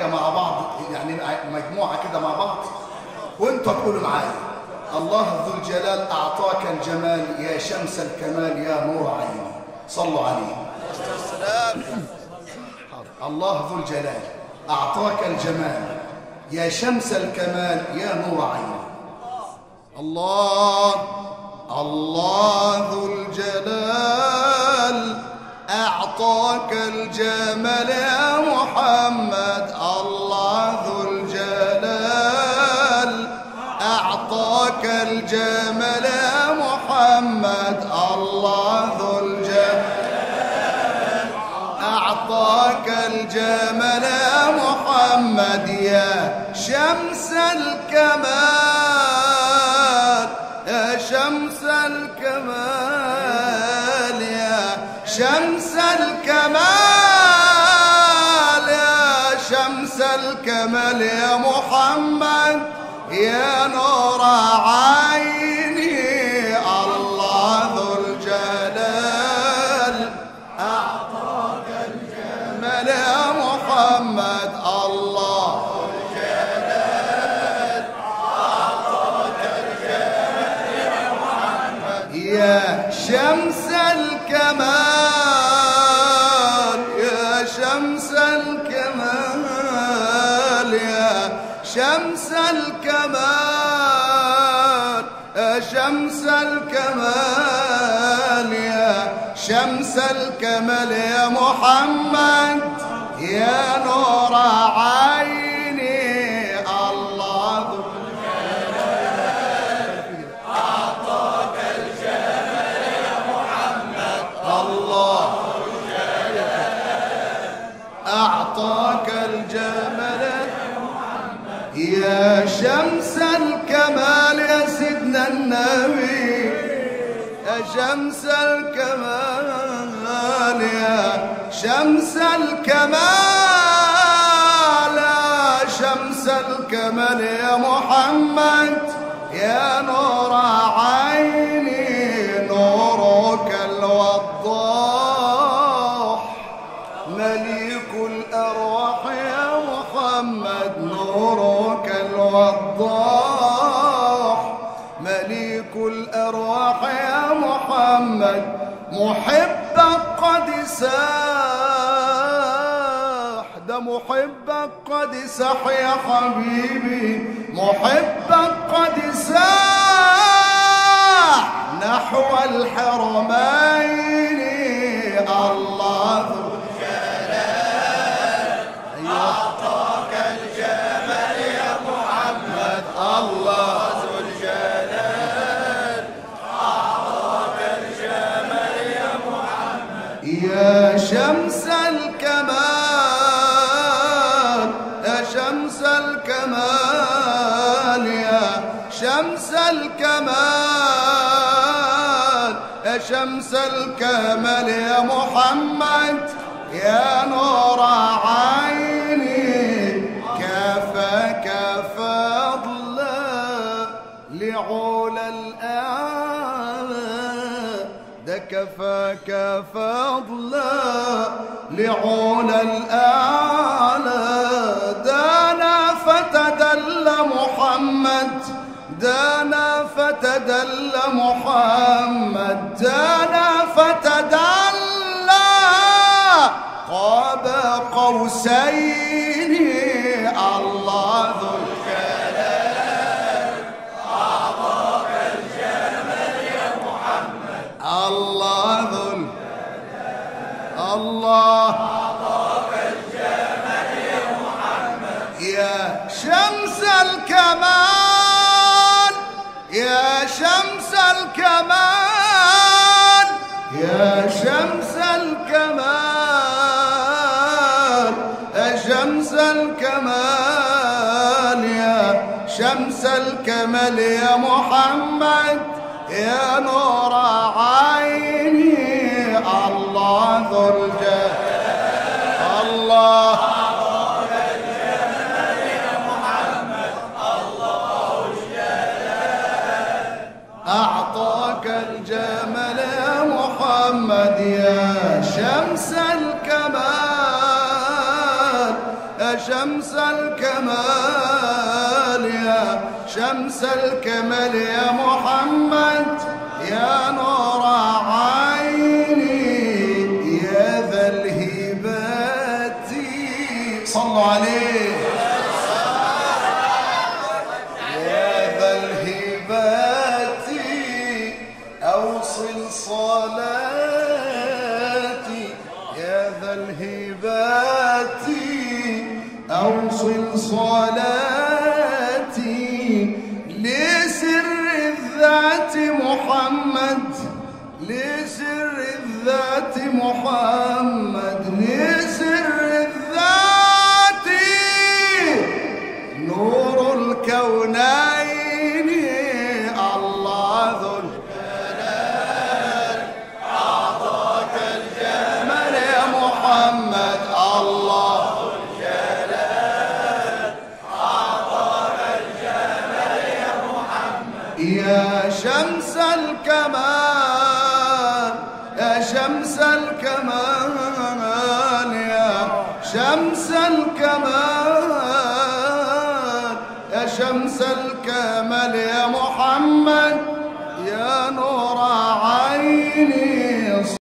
مع بعض يعني مجموعة كده مع بعض وانتوا تقولوا معايا الله ذو الجلال أعطاك الجمال يا شمس الكمال يا نور عيني صلوا عليه حاضر. الله ذو الجلال أعطاك الجمال يا شمس الكمال يا نور عيني الله الله ذو الجلال أعطاك الجمال يا محمد الله ذو الجلال أعطاك الجمال يا محمد الله ذو الجلال أعطاك الجمال يا محمد يا شمس الكمال يا شمس الكمال يا شمس الكمال يا شمس الكمال يا محمد يا نور عيني الله ذو الجلال أعطاك الجمال يا محمد الله يا شمس الكمال يا شمس الكمال يا شمس الكمال يا شمس الكمال يا شمس الكمال يا محمد يا نور عيني الله ذو الله أعطاك الجمال يا شمس الكمال يا سيدنا النبي يا شمس الكمال يا شمس الكمال يا شمس الكمال يا محمد يا نور عيني نورك الوضاح مليك الأرواح يا محمد نورك الوضاح مليك الأرواح يا محمد محبك قد ساح ده محبك قد ساح يا حبيبي محبك قد ساح نحو الحرمين الله ذو الله ذو الجلال أعطاك الجمال يا محمد يا شمس الكمال يا شمس الكمال يا شمس الكمال يا شمس الكمال يا محمد يا نور عيني كفاك فضلا لعلى الأعلى ده كفاك فضلا لعلى الأعلى دانا فتدل محمد دانا فتدل محمد دانا فتدلى قاب قوسين الله ذو الله ذو ال- الله يا شمس الكمال يا شمس الكمال يا شمس الكمال يا شمس الكمال يا شمس الكمال يا محمد يا نور عيني الله ذو الجلال الله أعطاك الجمال يا محمد يا شمس الكمال يا شمس الكمال يا شمس الكمال يا محمد يا نور عيني يا ذا الهبات صلوا عليه يا ذا الهبات أوصل صلاتي يا ذا الهبات أوصل صلاتي لسر الذات محمد لسر الذات محمد لسر الذات نور الكونين الله ذو الجلال أعطاك الجمال يا محمد الله ذو الجلال أعطاك الجمال يا محمد يا شمس الكمال يا شمس الكمال يا شمس الكمال يا شمس الكمال يا محمد يا نور عيني